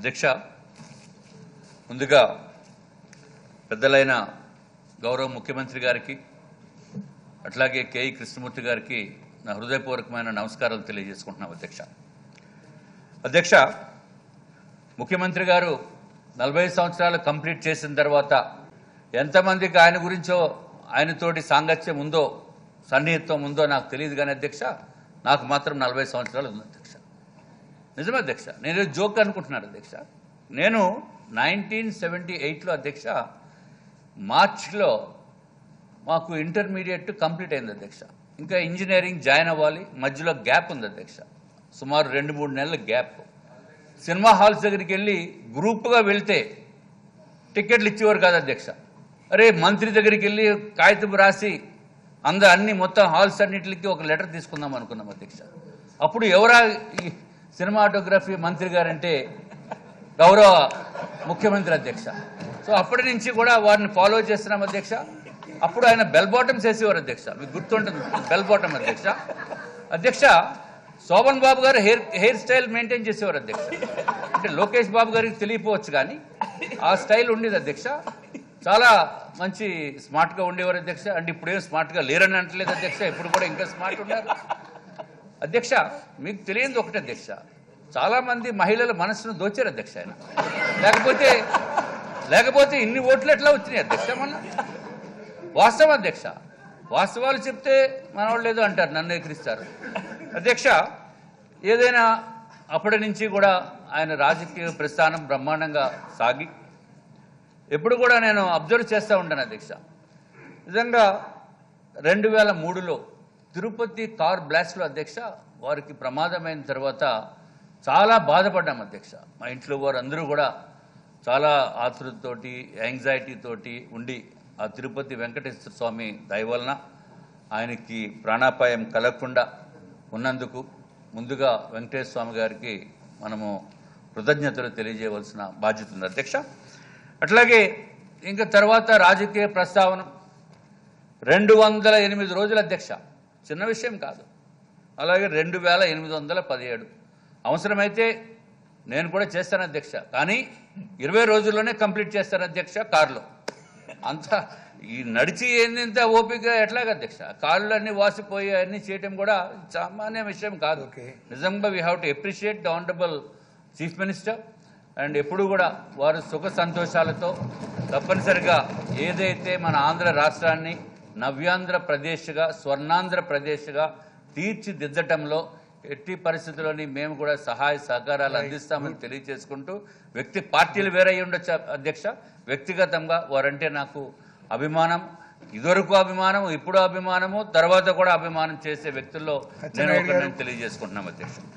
అధ్యక్ష ముందుగా పెద్దలైన గౌరవ ముఖ్యమంత్రి గారికి అట్లాగే కేఈ కృష్ణమూర్తి గారికి నా హృదయపూర్వకమైన నమస్కారాలు తెలియజేసుకుంటున్నాం అధ్యక్ష అధ్యక్ష ముఖ్యమంత్రి గారు నలభై సంవత్సరాలు కంప్లీట్ చేసిన తర్వాత ఎంతమందికి ఆయన గురించో ఆయనతోటి సాంగత్యం ఉందో సన్నిహిత్వం ఉందో నాకు తెలియదు కానీ అధ్యక్ష నాకు మాత్రం నలభై సంవత్సరాలు ఉంది అధ్యక్ష నిజమే అధ్యక్ష నేను ఇది జోక్ అనుకుంటున్నాను అధ్యక్ష నేను నైన్టీన్ సెవెంటీ ఎయిట్లో అధ్యక్ష మార్చ్లో మాకు ఇంటర్మీడియట్ కంప్లీట్ అయింది అధ్యక్ష ఇంకా ఇంజనీరింగ్ జాయిన్ అవ్వాలి మధ్యలో గ్యాప్ ఉంది అధ్యక్ష సుమారు రెండు మూడు నెలల గ్యాప్ సినిమా హాల్స్ దగ్గరికి వెళ్ళి గ్రూప్గా వెళ్తే టికెట్లు ఇచ్చేవారు కాదు అధ్యక్ష అరే మంత్రి దగ్గరికి వెళ్ళి కాగితం రాసి అంద అన్ని మొత్తం హాల్స్ అన్నింటికి ఒక లెటర్ తీసుకుందాం అనుకున్నాం అధ్యక్ష అప్పుడు ఎవరా ఈ సినిమాటోగ్రఫీ మంత్రి గారంటే గౌరవ ముఖ్యమంత్రి అధ్యక్ష సో అప్పటి నుంచి కూడా వారిని ఫాలో చేస్తున్నాం అధ్యక్ష అప్పుడు ఆయన బెల్ బాటమ్స్ వేసేవారు అధ్యక్ష మీకు గుర్తుంటుంది బెల్ బాటమ్ అధ్యక్ష అధ్యక్ష శోభన్ బాబు గారు హెయిర్ హెయిర్ స్టైల్ మెయింటైన్ చేసేవారు అధ్యక్ష అంటే లోకేష్ బాబు గారికి తెలియపోవచ్చు కానీ ఆ స్టైల్ ఉండేది అధ్యక్ష చాలా మంచి స్మార్ట్గా ఉండేవారు అధ్యక్ష అంటే ఇప్పుడేం స్మార్ట్గా లేరని అంటలేదు అధ్యక్ష ఇప్పుడు కూడా ఇంకా స్మార్ట్ ఉన్నారు అధ్యక్ష మీకు తెలియంది ఒకటి అధ్యక్ష చాలా మంది మహిళల మనసును దోచారు అధ్యక్ష ఆయన లేకపోతే లేకపోతే ఇన్ని ఓట్లు ఎట్లా వచ్చినాయి అధ్యక్ష మన వాస్తవం అధ్యక్ష వాస్తవాలు చెప్తే మనవాళ్ళు లేదో అంటారు నన్ను ఎక్కిరిస్తారు అధ్యక్ష ఏదైనా అప్పటి నుంచి కూడా ఆయన రాజకీయ ప్రస్థానం బ్రహ్మాండంగా సాగి ఎప్పుడు కూడా నేను అబ్జర్వ్ చేస్తూ ఉంటాను అధ్యక్ష నిజంగా రెండు వేల మూడులో తిరుపతి కార్ బ్లాస్ట్లో అధ్యక్ష వారికి ప్రమాదమైన తర్వాత చాలా బాధపడ్డాం అధ్యక్ష మా ఇంట్లో వారు అందరూ కూడా చాలా ఆతృతతోటి యాంగ్జైటీ తోటి ఉండి ఆ తిరుపతి వెంకటేశ్వర స్వామి దయ వలన ఆయనకి ప్రాణాపాయం కలగకుండా ఉన్నందుకు ముందుగా వెంకటేశ్వర స్వామి గారికి మనము కృతజ్ఞతలు తెలియజేయవలసిన బాధ్యత ఉంది అధ్యక్ష అట్లాగే ఇంకా తర్వాత రాజకీయ ప్రస్తావన రెండు వందల ఎనిమిది రోజుల అధ్యక్ష చిన్న విషయం కాదు అలాగే రెండు వేల ఎనిమిది వందల పదిహేడు అవసరమైతే నేను కూడా చేస్తాను అధ్యక్ష కానీ ఇరవై రోజుల్లోనే కంప్లీట్ చేస్తాను అధ్యక్ష కారులో అంత ఈ నడిచి ఏంత ఓపిక ఎట్లాగ అధ్యక్ష కాళ్ళు అన్ని వాసిపోయి అన్ని చేయటం కూడా సామాన్య విషయం కాదు Okay. నిజంగా we have to appreciate the honourable chief minister and ఎప్పుడు కూడా వారు సుఖ సంతోషాలతో తప్పనిసరిగా ఏదైతే మన ఆంధ్ర రాష్ట్రాన్ని నవ్యాంధ్ర ప్రదేశ్గా స్వర్ణాంధ్ర ప్రదేశ్గా తీర్చిదిద్దటంలో ఎట్టి పరిస్థితుల్లోని మేము కూడా సహాయ సహకారాలు అందిస్తామని తెలియజేసుకుంటూ వ్యక్తి పార్టీలు వేరే అయి ఉండొచ్చు అధ్యక్ష వ్యక్తిగతంగా వారంటే నాకు అభిమానం ఇదివరకు అభిమానం ఇప్పుడు అభిమానము తర్వాత కూడా అభిమానం చేసే వ్యక్తుల్లో నేను అచ్చెన్నాయుడు గారు. ఒకరిని తెలియజేసుకుంటున్నాం అధ్యక్ష